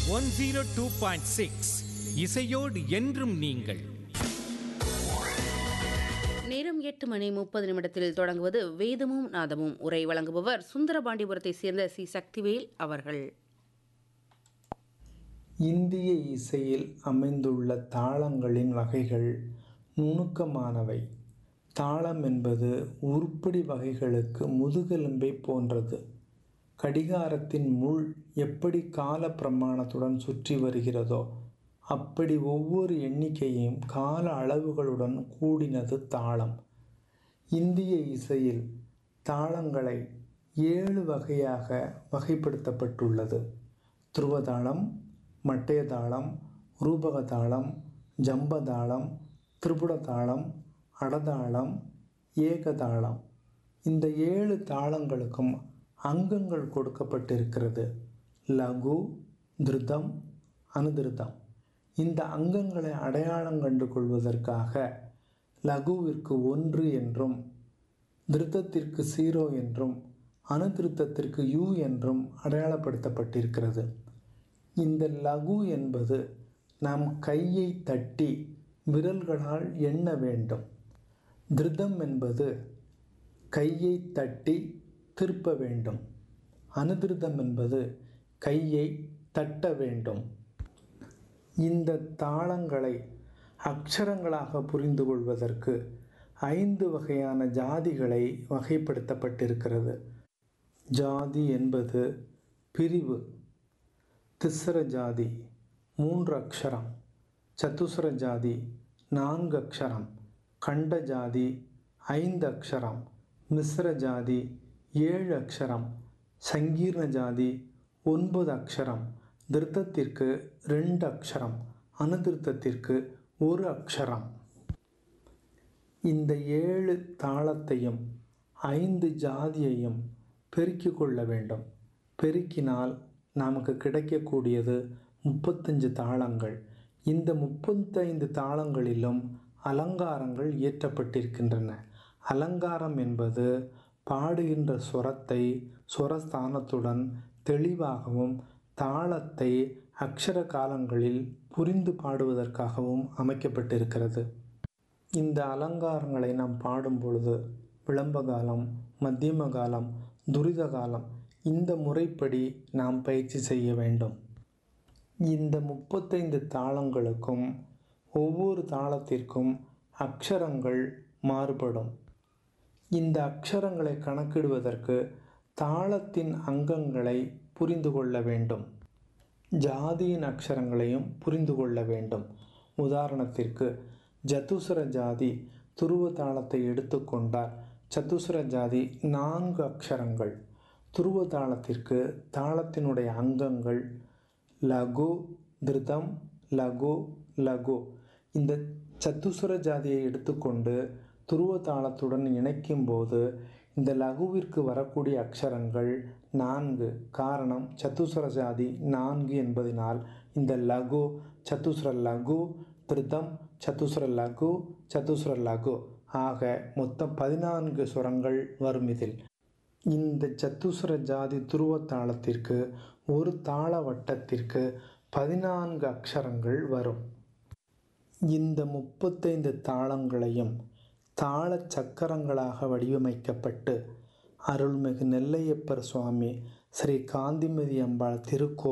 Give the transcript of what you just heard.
one zero two point six இசையோடு என்றும் நீங்கள் நேரம் எட்டு மணி முப்பது நிமிடத்தில் தொடங்குவது வேதமும் நாதமும் உரை வழங்குபவர் சுந்தரபாண்டிபுரத்தை சேர்ந்த சி சக்திவேல் அவர்கள் இந்திய இசையில் அமைந்துள்ள தாளங்களின் வகைகள் நுணுக்கமானவை தாளம் என்பது உருப்படி வகைகளுக்கு முதுகெலும்பை போன்றது கடிகாரத்தின் முள் எப்படி கால பிரமாணத்துடன் சுற்றி வருகிறதோ அப்படி ஒவ்வொரு எண்ணிக்கையும் கால அளவுகளுடன் கூடினது தாளம் இந்திய இசையில் தாளங்களை ஏழு வகையாக வகைப்படுத்தப்பட்டுள்ளது துருவதாளம் மட்டையதாளம் ரூபகதாளம் ஜம்பதாளம் திரிபுடதாளம் அடதாளம் ஏகதாளம் இந்த ஏழு தாளங்களுக்கும் அங்கங்கள் கொடுக்கப்பட்டிருக்கிறது லகு திருதம் அனுதிருதம் இந்த அங்கங்களை அடையாளம் கண்டு கொள்வதற்காக லகுவிற்கு ஒன்று என்றும் திருத்தத்திற்கு சீரோ என்றும் அனுதிருத்தத்திற்கு யூ என்றும் அடையாளப்படுத்தப்பட்டிருக்கிறது இந்த லகு என்பது நம் கையை தட்டி விரல்களால் எண்ண வேண்டும் திருதம் என்பது கையை தட்டி திருப்ப வேண்டும் அனுதிருதம் என்பது கையை தட்ட வேண்டும் இந்த தாளங்களை அக்ஷரங்களாக புரிந்து கொள்வதற்கு ஐந்து வகையான ஜாதிகளை வகைப்படுத்தப்பட்டிருக்கிறது ஜாதி என்பது பிரிவு திஸ்ர ஜாதி மூன்று அக்ஷரம் சத்துஸ்ர ஜாதி நான்கு அக்ஷரம் கண்ட ஜாதி ஐந்து அக்ஷரம் மிஸ்ர ஜாதி ஏழு அக்ஷரம் சங்கீர்ண ஜாதி ஒன்பது அக்ஷரம் திருத்தத்திற்கு ரெண்டு அக்ஷரம் அனுதிருத்தத்திற்கு ஒரு அக்ஷரம் இந்த ஏழு தாளத்தையும் ஐந்து ஜாதியையும் பெருக்கிக் கொள்ள வேண்டும் பெருக்கினால் நமக்கு கிடைக்கக்கூடியது முப்பத்தஞ்சு தாளங்கள் இந்த முப்பத்தைந்து தாளங்களிலும் அலங்காரங்கள் இயற்றப்பட்டிருக்கின்றன அலங்காரம் என்பது பாடுகின்ற சுரத்தை சுரஸ்தானத்துடன் தெளிவாகவும் தாளத்தை அக்ஷர காலங்களில் புரிந்து பாடுவதற்காகவும் அமைக்கப்பட்டிருக்கிறது இந்த அலங்காரங்களை நாம் பாடும் பொழுது விளம்ப காலம் மத்தியம காலம் துரித காலம் இந்த முறைப்படி நாம் பயிற்சி செய்ய வேண்டும் இந்த முப்பத்தைந்து தாளங்களுக்கும் ஒவ்வொரு தாளத்திற்கும் அக்ஷரங்கள் மாறுபடும் இந்த அக்ஷரங்களை கணக்கிடுவதற்கு தாளத்தின் அங்கங்களை புரிந்து கொள்ள வேண்டும் ஜாதியின் அக்ஷரங்களையும் புரிந்து கொள்ள வேண்டும் உதாரணத்திற்கு ஜதுசர ஜாதி துருவ தாளத்தை எடுத்துக்கொண்டால் சதுசர ஜாதி நான்கு அக்ஷரங்கள் துருவ தாளத்திற்கு தாளத்தினுடைய அங்கங்கள் லகு திருதம் லகு லகு இந்த சத்துசுர ஜாதியை எடுத்துக்கொண்டு துருவ தாளத்துடன் இணைக்கும் போது இந்த லகுவிற்கு வரக்கூடிய அக்ஷரங்கள் நான்கு காரணம் சத்துசுர ஜாதி நான்கு என்பதனால் இந்த லகு சத்துசுர லகு திருதம் சத்துசுர லகு சத்துசுர லகு ஆக மொத்தம் பதினான்கு சுரங்கள் வரும் இதில் இந்த சத்துசுர ஜாதி துருவ தாளத்திற்கு ஒரு தாள வட்டத்திற்கு பதினான்கு அக்ஷரங்கள் வரும் இந்த முப்பத்தைந்து தாளங்களையும் தாள சக்கரங்களாக வடிவமைக்கப்பட்டு அருள்மிகு நெல்லையப்பர் சுவாமி ஸ்ரீ காந்திமதி அம்பாள் திருக்கோ